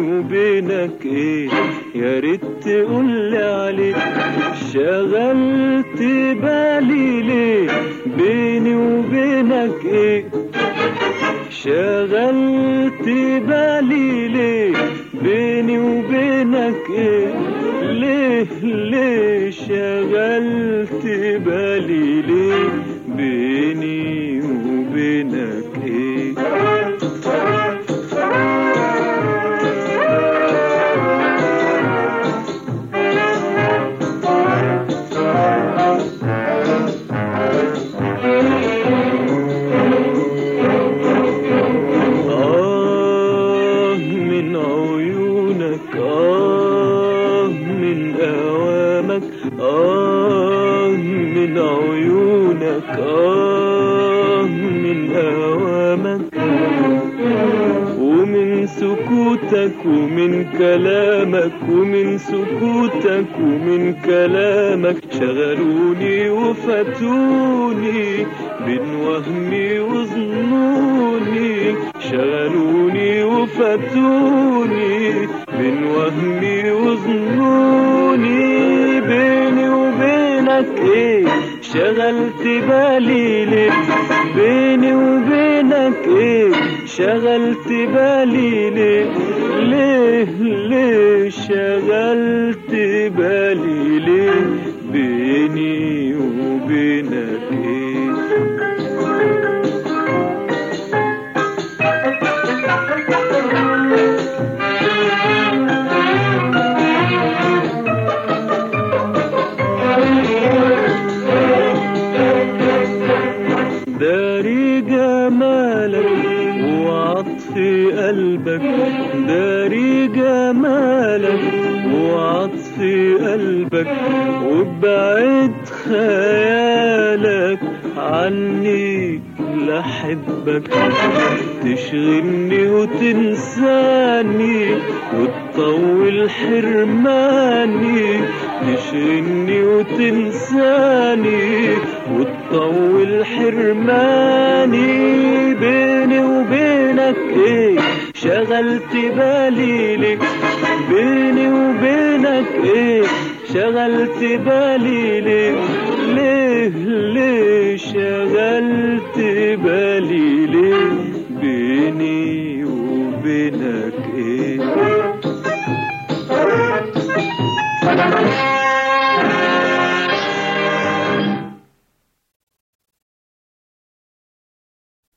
وبينك ايه يا ريت تقولي عليك شغلت بالي ليه بيني وبينك ايه شغلت بالي ليه بيني وبينك ايه ليه ليه شغلت بالي ليه بيني وبينك ايه آه من عيونك آه من أوامك آه من عيونك آه من أوامك ومن سكوتك ومن كلامك ومن سكوتك ومن كلامك شغلوني وفتوني بين وهمي وظنوني شغلوني وفتوني بين وهمي وظنوني بيني وبينك ايه شغلت بالي ليه بيني وبينك ايه شغلت بالي ليه ليه ليه شغلت بالي ليه بيني وبينك ايه داري جمالك وعطف قلبك داري جمالك وعطف قلبك وبعد خيالك عني لحبك تشغلني وتنساني وتطول حرماني تشغلني وتنساني وتطول حرماني بيني وبينك ايه شغلت بالي لك بيني وبينك ايه شغلت بالي لك ليه ليه شغلت بالي ليه بيني